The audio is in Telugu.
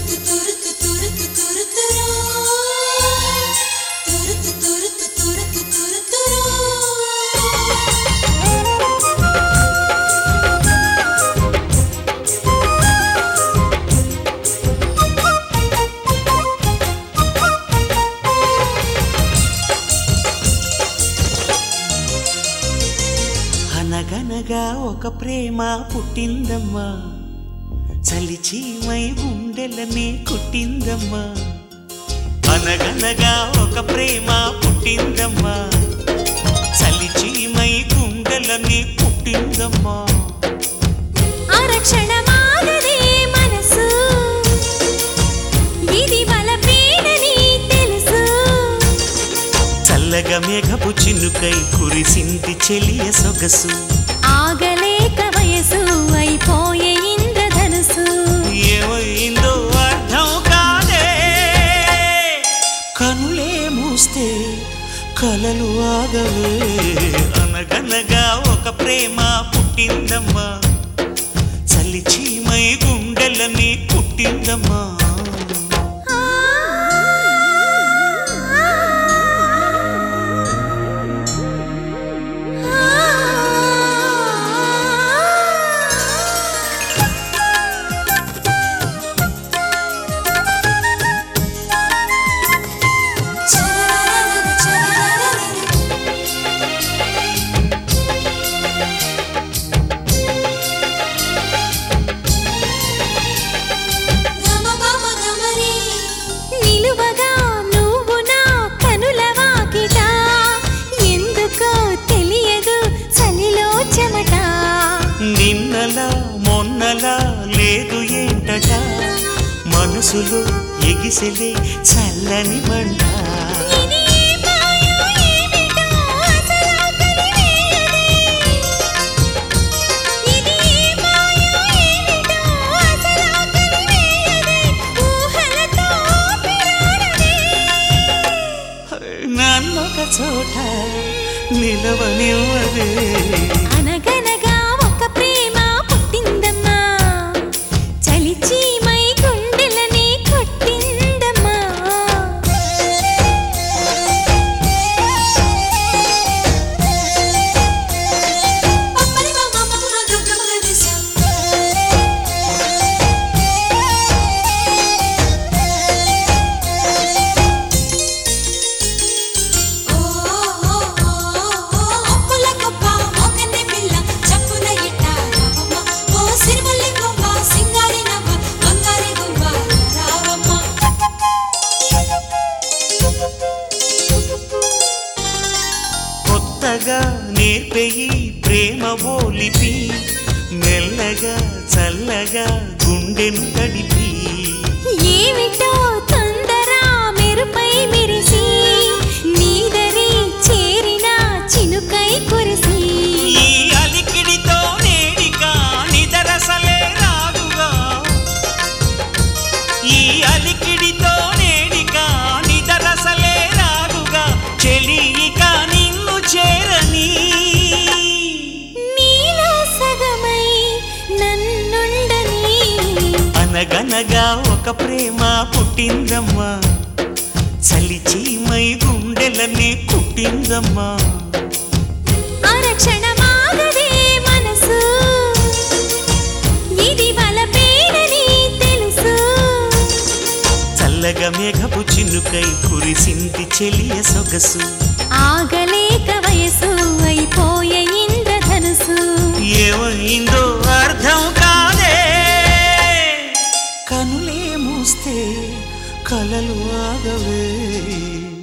తురుకు తురుకు తురుకు తురుకురా తురుకు తురుకు తురుకు తురుకురా అనగనగా ఒక ప్రేమ పుట్టిందమ్మా చలిచీమై గుండెలని కుట్టిందమ్మా అనగనగా ఒక ప్రేమ పుట్టిందమ్మా చలిచీమై గుండెలని పుట్టిందమ్మా ఆరక్షణమాగదే మనసు ఇది బలపీడని తెలుసు చల్లగా మేఘపు చిన్నుకై కురిసింది చెలియ సొగసు ఆగలేక వయసు అయిపోయే ఇంద్రధనుసు ఏమైందో అర్థం కాదే కనులే మూస్తే కలలు ఆగవే అనగనగా ఒక ప్రేమ పుట్టిందమ్మా చలి చీమై గుండెలని పుట్టిందమ్మా నిలువగా నువ్వు నా కనుల వాకిట ఎందుకో తెలియదు చలిలో చెమట నిన్నలా మొన్నలా లేదు ఏంటట మనసులో ఎగిసెలే చల్లని మంట ఇది ఏ మాయో ఏమిటో అసలు కనివేయదే. ఇది ఏ మాయో ఏమిటో అసలు కనివేయదే. ఊహలతో పిరాడదే. నన్నొక చోట నిలవనివ్వదే అనగనగా ఒక ప్రేమ పుట్టిందమ్మా చలిచీమై గుండెలని కొట్టిందమ్మా కొత్తగా నేర్పెయి ప్రేమ ఓలిపి మెల్లగా చల్లగా గుండెను తడిపి ఏమిటో తొందర మెరుపై మెరిసి నీదరి చేరిన చినుకై కురిసి ఈ అలికిడితో నేడిగా నిదరసలే రాదుగా ఈ అలికిడితో నేడిగా నిదరసలే రాదుగా చెలియిక నిన్ను చేరని నీలో సగమై నన్నుండని అనగనగా ఒక ప్రేమ పుట్టిందమ్మా చలి చీమై గుండెలని కుట్టిందమ్మా ఆరక్షణమాగదే మనసు ఇది బలపీడని తెలుసు చల్లగా మేఘపు చిన్నుకై కురిసింది చెలియ సొగసు ఆగలేక వయసు అయిపోయే ఇంద్రధనుసు ఏమైందో అర్థం కాదే కనులే మూస్తే కలలు ఆగవే